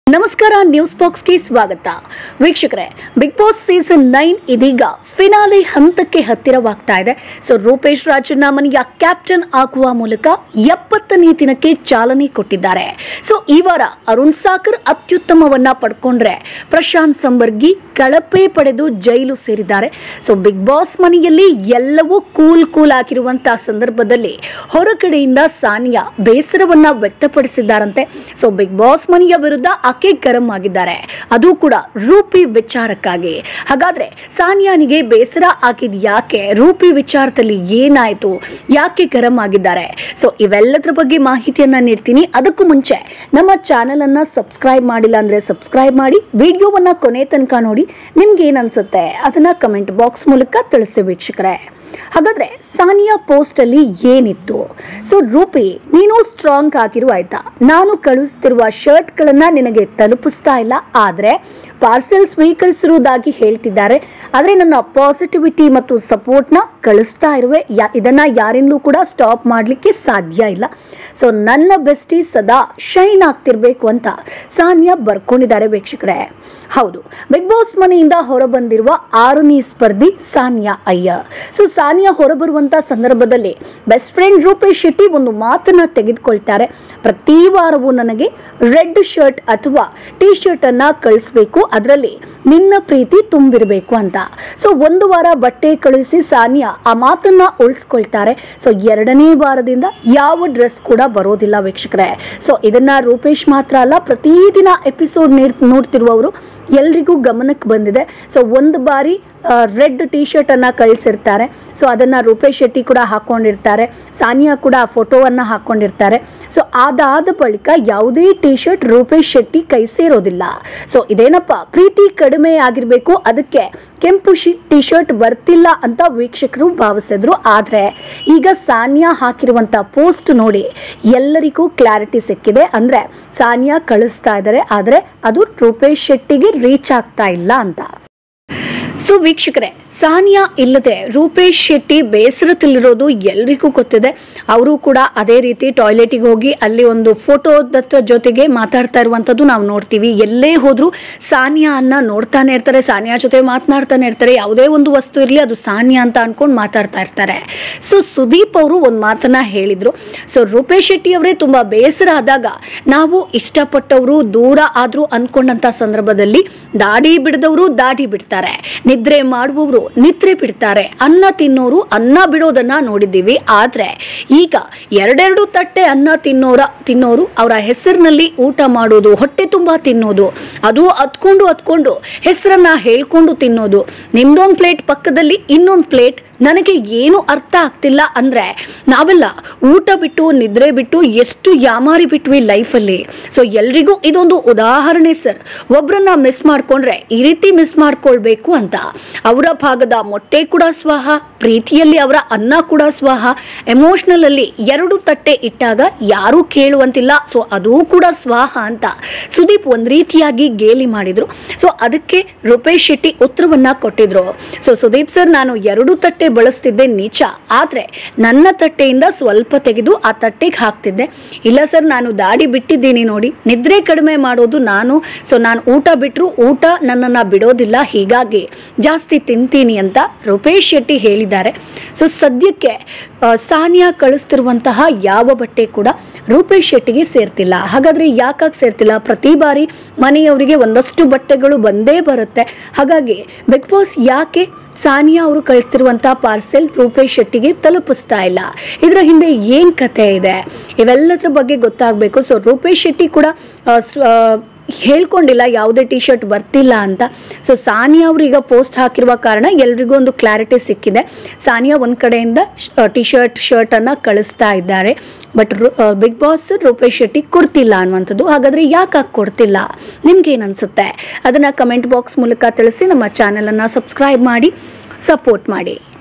ನಮಸ್ಕಾರ ನ್ಯೂಸ್ ಬಾಕ್ಸ್ಗೆ ಸ್ವಾಗತ ವೀಕ್ಷಕರೇ ಬಿಗ್ ಬಾಸ್ ಸೀಸನ್ ನೈನ್ ಇದೀಗ ಫಿನಾಲೆ ಹಂತಕ್ಕೆ ಹತ್ತಿರವಾಗ್ತಾ ಇದೆ ಸೊ ರೂಪೇಶ್ ರಾಜಣ್ಣ ಮನೆಯ ಕ್ಯಾಪ್ಟನ್ ಆಗುವ ಮೂಲಕ ಎಪ್ಪತ್ತನೇ ದಿನಕ್ಕೆ ಚಾಲನೆ ಕೊಟ್ಟಿದ್ದಾರೆ ಸೊ ಈ ವಾರ ಅರುಣ್ ಸಾಕರ್ ಅತ್ಯುತ್ತಮವನ್ನ ಪಡ್ಕೊಂಡ್ರೆ ಪ್ರಶಾಂತ್ ಸಂಬರ್ಗಿ ಕಳಪೆ ಪಡೆದು ಜೈಲು ಸೇರಿದ್ದಾರೆ ಸೊ ಬಿಗ್ ಬಾಸ್ ಮನೆಯಲ್ಲಿ ಎಲ್ಲವೂ ಕೂಲ್ ಕೂಲ್ ಆಗಿರುವಂತಹ ಸಂದರ್ಭದಲ್ಲಿ ಹೊರಗಡೆಯಿಂದ ಸಾನಿಯಾ ಬೇಸರವನ್ನ ವ್ಯಕ್ತಪಡಿಸಿದ್ದಾರಂತೆ ಸೊ ಬಿಗ್ ಬಾಸ್ ಮನೆಯ ವಿರುದ್ಧ ಆಕೆ ಗರಂ ಆಗಿದ್ದಾರೆ ಅದು ಕೂಡ ರೂಪಿ ವಿಚಾರಕ್ಕಾಗಿ ಹಾಗಾದ್ರೆ ಸಾನಿಯಾನಿಗೆ ಬೇಸರ ಆಗಿದ್ ಯಾಕೆ ರೂಪಿ ವಿಚಾರದಲ್ಲಿ ಏನಾಯ್ತು ಯಾಕೆ ಗರಂ ಆಗಿದ್ದಾರೆ ಸೊ ಇವೆಲ್ಲದರ ಬಗ್ಗೆ ಮಾಹಿತಿಯನ್ನ ನೀಡ್ತೀನಿ ಅದಕ್ಕೂ ಮುಂಚೆ ನಮ್ಮ ಚಾನೆಲ್ ಅನ್ನ ಸಬ್ಸ್ಕ್ರೈಬ್ ಮಾಡಿಲ್ಲ ಅಂದ್ರೆ ಸಬ್ಸ್ಕ್ರೈಬ್ ಮಾಡಿ ವಿಡಿಯೋವನ್ನ ಕೊನೆ ತನಕ ನೋಡಿ ನಿಮ್ಗೆ ಏನ್ ಅನ್ಸುತ್ತೆ ಅದನ್ನ ಕಮೆಂಟ್ ಬಾಕ್ಸ್ ಮೂಲಕ ತಿಳಿಸಿ ವೀಕ್ಷಕರೇ ಹಾಗಾದ್ರೆ ಸಾನಿಯಾ ಪೋಸ್ಟ್ ಅಲ್ಲಿ ಏನಿತ್ತು ಸೊ ರೂಪಿ ನೀನು ಸ್ಟ್ರಾಂಗ್ ಆಗಿರು ಆಯ್ತಾ ನಾನು ಕಳುಹಿಸ್ತಿರುವ ಶರ್ಟ್ಗಳನ್ನ ನಿನಗೆ ತಲುಪಿಸ್ತಾ ಇಲ್ಲ ಆದ್ರೆ ಪಾರ್ಸೆಲ್ ಸ್ವೀಕರಿಸಿರುವುದಾಗಿ ಹೇಳ್ತಿದ್ದಾರೆ ಆದ್ರೆ ನನ್ನ ಪಾಸಿಟಿವಿಟಿ ಮತ್ತು ಸಪೋರ್ಟ್ನ ಕಳಿಸ್ತಾ ಇರುವೆ ಯಾ- ಇದನ್ನ ಯಾರಿಂದಲೂ ಕೂಡ ಸ್ಟಾಪ್ ಮಾಡಲಿಕ್ಕೆ ಸಾಧ್ಯ ಇಲ್ಲ ಸೊ ನನ್ನ ಬೆಸ್ಟಿ ಸದಾ ಶೈನ್ ಆಗ್ತಿರ್ಬೇಕು ಅಂತ ಸಾನಿಯಾ ಬರ್ಕೊಂಡಿದ್ದಾರೆ ವೀಕ್ಷಕರೇ ಹೌದು ಬಿಗ್ ಬಾಸ್ ಮನೆಯಿಂದ ಹೊರಬಂದಿರುವ ಆರನೇ ಸ್ಪರ್ಧಿ ಸಾನಿಯಾ ಅಯ್ಯರ್ ಸೊ ಸಾನಿಯಾ ಹೊರಬರುವಂತ ಸಂದರ್ಭದಲ್ಲಿ ಬೆಸ್ಟ್ ಫ್ರೆಂಡ್ ರೂಪೇಶ್ ಶೆಟ್ಟಿ ಒಂದು ಮಾತನ್ನ ತೆಗೆದುಕೊಳ್ತಾರೆ ಪ್ರತಿ ವಾರವೂ ನನಗೆ ರೆಡ್ ಶರ್ಟ್ ಅಥವಾ ಟಿ ಶರ್ಟ್ ಅನ್ನ ಕಳಿಸ್ಬೇಕು ಅದರಲ್ಲಿ ನಿನ್ನ ಪ್ರೀತಿ ತುಂಬಿರಬೇಕು ಅಂತ ಸೊ ಒಂದು ವಾರ ಬಟ್ಟೆ ಕಳುಹಿಸಿ ಸಾನಿಯಾ ಆ ಮಾತನ್ನ ಉಳಿಸ್ಕೊಳ್ತಾರೆ ಸೊ ಎರಡನೇ ವಾರದಿಂದ ಯಾವ ಡ್ರೆಸ್ ಕೂಡ ಬರೋದಿಲ್ಲ ವೀಕ್ಷಕರೇ ಸೊ ಇದನ್ನ ರೂಪೇಶ್ ಮಾತ್ರ ಅಲ್ಲ ಪ್ರತಿದಿನ ಎಪಿಸೋಡ್ ನೋಡ್ತಿರುವವರು ಎಲ್ರಿಗೂ ಗಮನಕ್ಕೆ ಬಂದಿದೆ ಸೊ ಒಂದು ಬಾರಿ ರೆಡ್ ಟಿ ಶರ್ಟ್ ಅನ್ನ ಕಳಿಸಿರ್ತಾರೆ ಸೊ ಅದನ್ನ ರೂಪೇಶ್ ಶೆಟ್ಟಿ ಕೂಡ ಹಾಕೊಂಡಿರ್ತಾರೆ ಸಾನಿಯಾ ಕೂಡ ಆ ಫೋಟೋವನ್ನ ಹಾಕೊಂಡಿರ್ತಾರೆ ಸೊ ಅದಾದ ಬಳಿಕ ಯಾವುದೇ ಟಿ ಶರ್ಟ್ ರೂಪೇಶ್ ಶೆಟ್ಟಿ ಕೈ ಸೇರೋದಿಲ್ಲ ಸೊ ಇದೇನಪ್ಪ ಪ್ರೀತಿ ಕಡಿಮೆ ಆಗಿರ್ಬೇಕು ಅದಕ್ಕೆ ಕೆಂಪು ಶಿ ಟಿ ಶರ್ಟ್ ಬರ್ತಿಲ್ಲ ಅಂತ ವೀಕ್ಷಕರು ಭಾವಿಸಿದ್ರು ಆದ್ರೆ ಈಗ ಸಾನಿಯಾ ಹಾಕಿರುವಂತ ಪೋಸ್ಟ್ ನೋಡಿ ಎಲ್ಲರಿಗೂ ಕ್ಲಾರಿಟಿ ಸಿಕ್ಕಿದೆ ಅಂದ್ರೆ ಸಾನಿಯಾ ಕಳಿಸ್ತಾ ಇದ್ದಾರೆ ಆದ್ರೆ ಅದು ರೂಪೇಶ್ ಶೆಟ್ಟಿಗೆ ರೀಚ್ ಆಗ್ತಾ ಇಲ್ಲ ಅಂತ ಸೊ ವೀಕ್ಷಕರೇ ಸಾನಿಯಾ ಇಲ್ಲದೆ ರೂಪೇಶ್ ಶೆಟ್ಟಿ ಬೇಸರದಲ್ಲಿರೋದು ಎಲ್ರಿಗೂ ಗೊತ್ತಿದೆ ಅವರು ಕೂಡ ಅದೇ ರೀತಿ ಟಾಯ್ಲೆಟಿಗೆ ಹೋಗಿ ಅಲ್ಲಿ ಒಂದು ಫೋಟೋದ ಜೊತೆಗೆ ಮಾತಾಡ್ತಾ ಇರುವಂಥದ್ದು ನಾವು ನೋಡ್ತೀವಿ ಎಲ್ಲೇ ಹೋದ್ರು ಸಾನಿಯಾ ಅನ್ನ ನೋಡ್ತಾನೆ ಇರ್ತಾರೆ ಸಾನಿಯಾ ಜೊತೆ ಮಾತನಾಡ್ತಾನೆ ಇರ್ತಾರೆ ಯಾವುದೇ ಒಂದು ವಸ್ತು ಇರಲಿ ಅದು ಸಾನಿಯಾ ಅಂತ ಅನ್ಕೊಂಡು ಮಾತಾಡ್ತಾ ಇರ್ತಾರೆ ಸೊ ಸುದೀಪ್ ಅವರು ಒಂದು ಮಾತನ್ನ ಹೇಳಿದ್ರು ಸೊ ರೂಪೇಶ್ ಶೆಟ್ಟಿ ಅವರೇ ತುಂಬಾ ಬೇಸರ ಆದಾಗ ನಾವು ಇಷ್ಟಪಟ್ಟವರು ದೂರ ಆದ್ರೂ ಅನ್ಕೊಂಡಂತ ಸಂದರ್ಭದಲ್ಲಿ ದಾಡಿ ಬಿಡದವರು ದಾಡಿ ಬಿಡ್ತಾರೆ ನಿದ್ರೆ ಮಾಡುವವರು ನಿದ್ರೆ ಬಿಡ್ತಾರೆ ಅನ್ನ ತಿನ್ನೋರು ಅನ್ನ ಬಿಡೋದನ್ನ ನೋಡಿದ್ದೀವಿ ಆದ್ರೆ ಈಗ ಎರಡೆರಡು ತಟ್ಟೆ ಅನ್ನ ತಿನ್ನೋರ ತಿನ್ನೋರು ಅವರ ಹೆಸರಿನಲ್ಲಿ ಊಟ ಮಾಡೋದು ಹೊಟ್ಟೆ ತುಂಬಾ ತಿನ್ನೋದು ಅದು ಹತ್ಕೊಂಡು ಹತ್ಕೊಂಡು ಹೆಸರನ್ನ ಹೇಳ್ಕೊಂಡು ತಿನ್ನೋದು ನಿಮ್ದೊಂದು ಪ್ಲೇಟ್ ಪಕ್ಕದಲ್ಲಿ ಇನ್ನೊಂದು ಪ್ಲೇಟ್ ನನಗೆ ಏನು ಅರ್ಥ ಆಗ್ತಿಲ್ಲ ಅಂದ್ರೆ ನಾವೆಲ್ಲ ಊಟ ಬಿಟ್ಟು ನಿದ್ರೆ ಬಿಟ್ಟು ಎಷ್ಟು ಯಾಮಾರಿ ಬಿಟ್ವಿ ಲೈಫಲ್ಲಿ ಸೊ ಎಲ್ರಿಗೂ ಇದೊಂದು ಉದಾಹರಣೆ ಸರ್ ಒಬ್ರನ್ನ ಮಿಸ್ ಮಾಡ್ಕೊಂಡ್ರೆ ಈ ರೀತಿ ಮಿಸ್ ಮಾಡ್ಕೊಳ್ಬೇಕು ಅಂತ ಅವರ ಭಾಗದ ಮೊಟ್ಟೆ ಕೂಡ ಸ್ವಾಹ ಪ್ರೀತಿಯಲ್ಲಿ ಅವರ ಅನ್ನ ಕೂಡ ಸ್ವಾಹ ಎಮೋಷನಲ್ ಅಲ್ಲಿ ಎರಡು ತಟ್ಟೆ ಇಟ್ಟಾಗ ಯಾರೂ ಕೇಳುವಂತಿಲ್ಲ ಸೊ ಅದೂ ಕೂಡ ಸ್ವಾಹ ಅಂತ ಸುದೀಪ್ ಒಂದ್ ರೀತಿಯಾಗಿ ಗೇಲಿ ಮಾಡಿದ್ರು ಸೊ ಅದಕ್ಕೆ ರೂಪೇಶ್ ಶೆಟ್ಟಿ ಉತ್ತರವನ್ನ ಕೊಟ್ಟಿದ್ರು ಸೊ ಸುದೀಪ್ ಸರ್ ನಾನು ಎರಡು ತಟ್ಟೆ ಬಳಸ್ತಿದ್ದೆ ನಿಜ ಆದ್ರೆ ನನ್ನ ತಟ್ಟೆಯಿಂದ ಸ್ವಲ್ಪ ತೆಗೆದು ಆ ತಟ್ಟೆಗೆ ಹಾಕ್ತಿದ್ದೆ ಇಲ್ಲ ಸರ್ ನಾನು ದಾಡಿ ಬಿಟ್ಟಿದ್ದೀನಿ ನೋಡಿ ನಿದ್ರೆ ಕಡಿಮೆ ಮಾಡೋದು ನಾನು ಸೊ ನಾನು ಊಟ ಬಿಟ್ಟರು ಊಟ ನನ್ನನ್ನು ಬಿಡೋದಿಲ್ಲ ಹೀಗಾಗಿ ಜಾಸ್ತಿ ತಿಂತೀನಿ ಅಂತ ರೂಪೇಶ್ ಶೆಟ್ಟಿ ಹೇಳಿದ್ದಾರೆ ಸೊ ಸದ್ಯಕ್ಕೆ ಆ, ಸಾನಿಯಾ ಕಳಿಸ್ತಿರುವಂತಹ ಯಾವ ಬಟ್ಟೆ ಕೂಡ ರೂಪೇಶ್ ಶೆಟ್ಟಿಗೆ ಸೇರ್ತಿಲ್ಲ ಹಾಗಾದ್ರೆ ಯಾಕಾಗಿ ಸೇರ್ತಿಲ್ಲ ಪ್ರತಿ ಬಾರಿ ಮನೆಯವರಿಗೆ ಒಂದಷ್ಟು ಬಟ್ಟೆಗಳು ಬಂದೇ ಬರುತ್ತೆ ಹಾಗಾಗಿ ಬಿಗ್ ಬಾಸ್ ಯಾಕೆ ಸಾನಿಯಾ ಅವರು ಕಳಿಸ್ತಿರುವಂತ ಪಾರ್ಸೆಲ್ ರೂಪೇಶ್ ಶೆಟ್ಟಿಗೆ ತಲುಪಿಸ್ತಾ ಇಲ್ಲ ಇದರ ಹಿಂದೆ ಏನ್ ಕತೆ ಇದೆ ಇವೆಲ್ಲದರ ಬಗ್ಗೆ ಗೊತ್ತಾಗಬೇಕು ಸೊ ರೂಪೇಶ್ ಶೆಟ್ಟಿ ಕೂಡ ಆ, ಸ್ವ- ಆ, ಹೇಳ್ಕೊಂಡಿಲ್ಲ ಯಾವುದೇ ಟಿ ಶರ್ಟ್ ಬರ್ತಿಲ್ಲ ಅಂತ ಸೊ ಸಾನಿಯಾ ಅವರು ಈಗ ಪೋಸ್ಟ್ ಹಾಕಿರುವ ಕಾರಣ ಎಲ್ರಿಗೂ ಒಂದು ಕ್ಲಾರಿಟಿ ಸಿಕ್ಕಿದೆ ಸಾನಿಯಾ ಒಂದ್ ಕಡೆಯಿಂದ ಟಿ ಶರ್ಟ್ ಶರ್ಟ್ ಅನ್ನ ಕಳಿಸ್ತಾ ಇದ್ದಾರೆ but Big Boss Roopesh Shetty ಕೊಡ್ತಿಲ್ಲ ಅನ್ನುವಂಥದ್ದು ಹಾಗಾದ್ರೆ ಯಾಕೆ ಕೊಡ್ತಿಲ್ಲ ನಿಮ್ಗೆ ಏನ್ ಅನ್ಸುತ್ತೆ ಅದನ್ನ ಕಮೆಂಟ್ ಬಾಕ್ಸ್ ಮೂಲಕ ತಿಳಿಸಿ ನಮ್ಮ ಚಾನೆಲ್ ಅನ್ನ ಸಬ್ಸ್ಕ್ರೈಬ್ ಮಾಡಿ ಸಪೋರ್ಟ್ ಮಾಡಿ